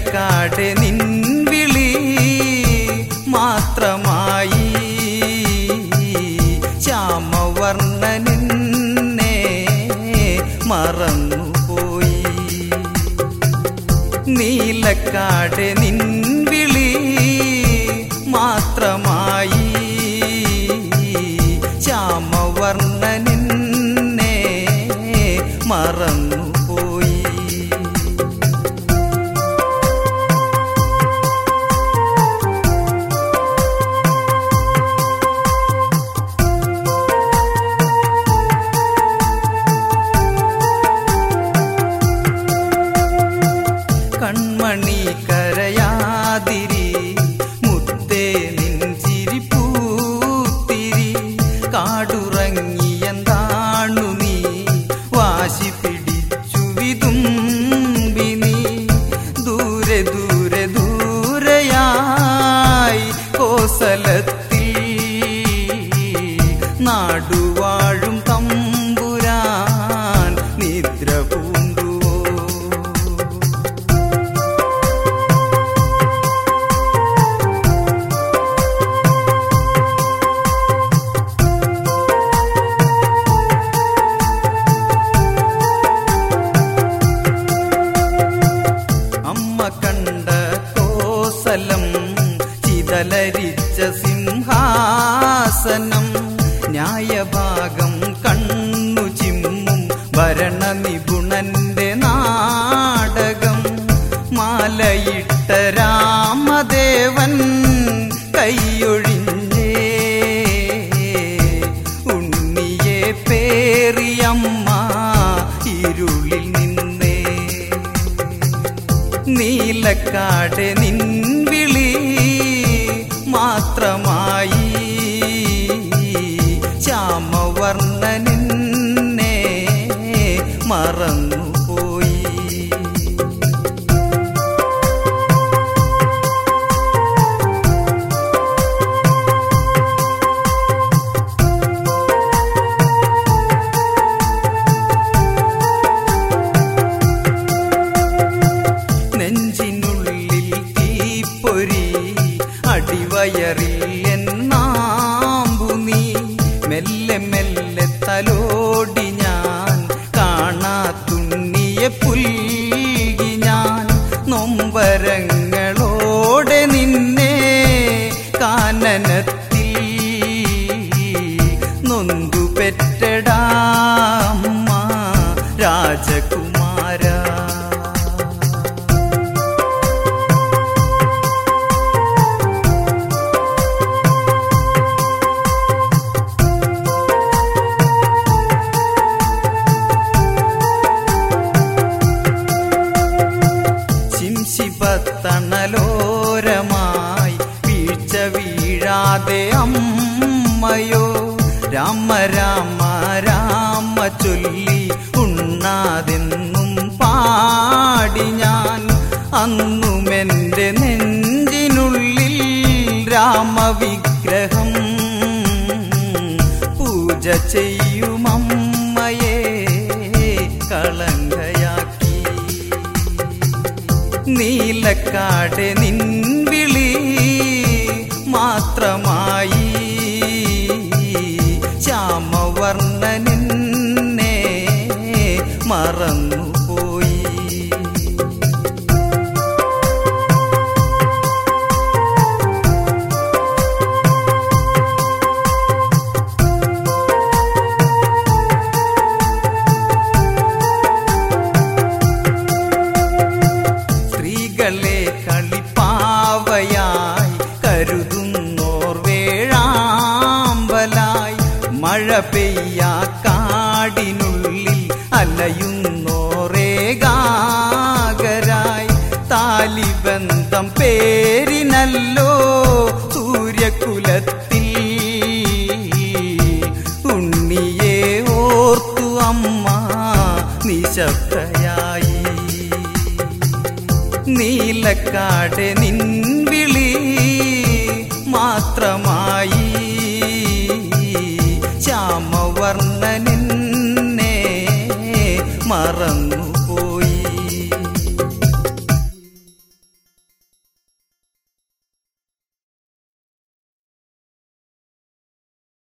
നീലക്കാട് നിൻവിളി മാത്രമായി ശ്യാമവർണ്ണനെന്നെ മറന്നുപോയി നീലക്കാട് നിൻവിളി മാത്രമായി ശ്യാമവർണ്ണനെന്നെ മറന്നുപോയി കൺമണി കരയാതിരി മുത്തേ നിൻചിരി പൂത്തിരി കാടുറങ്ങിയെന്താണു നീ വാശി പിടിച്ചു വിതുമ്പി നീ ദൂരെ ദൂരെ ദൂരയായി കോസലത്തിൽ നാടുവാഴും തമ്പുരാൻ നിദ്ര പൂണ്ടുവോ അമ്മ കണ്ട കോസലം ചിതലരിച്ച സിംഹാസനം ന്യായഭാഗം കണ്ണു ചിമ്മും ഭരണ നിപുണന്റെ നാടകം മാലയിട്ട രാമദേവൻ കൈയൊഴിഞ്ഞേ ഉണ്ണിയെ പേറിയമ്മ ഇരുളിൽ നിന്നേ നീലക്കാട് നിൻവിളി മാത്രമായി ശ്യാമവർണ്ണനെന്നെ മറന്നുപോയി നെഞ്ചിനുള്ളിൽ തീപ്പൊരി അടിവയറിൽ എന്നാമ്പു നീ മെല്ലെ മെല്ലെ തലോടി ഞാൻ കാണാത്തുണ്ണിയെ പുൽകി ഞാൻ നൊമ്പരങ്ങളോടെ നിന്നെ കാനനത്തിൽ നൊന്തു പെറ്റടാമ്മ രാജകുമാര ശിംശിപത്തണലോരമായി വീഴ്ച വീഴാതെ അമ്മയോ രാമ രാമ രാമ ചൊല്ലി ഉണ്ണാതെന്നും പാടി ഞാൻ അന്നുമെന്റെ നെഞ്ചിനുള്ളിൽ രാമവിഗ്രഹം പൂജ ചെയ്യുമമ്മയെ കളങ്കയാക്കി നീലക്കാട് നിൻവിളി മാത്രമായി ശ്യാമവർണ്ണനെന്നെ മറന്നുപോയി സ്ത്രീകളെ കളിപ്പാവയായി കരുതുന്നോർ വേഴാമ്പലായി മഴ പെയ്യാ കാടിനുള്ളിൽ അലയുന്നോറേകാകരായി താലിബന്ധം പേരിനല്ലോ സൂര്യകുലത്തിൽ ഉണ്ണിയെ ഓർത്തു അമ്മ നിശബ്ദയായി നീലക്കാട് നിൻവിളി മാത്രമായി ശ്യാമവർണ്ണനെന്നെ മറന്നു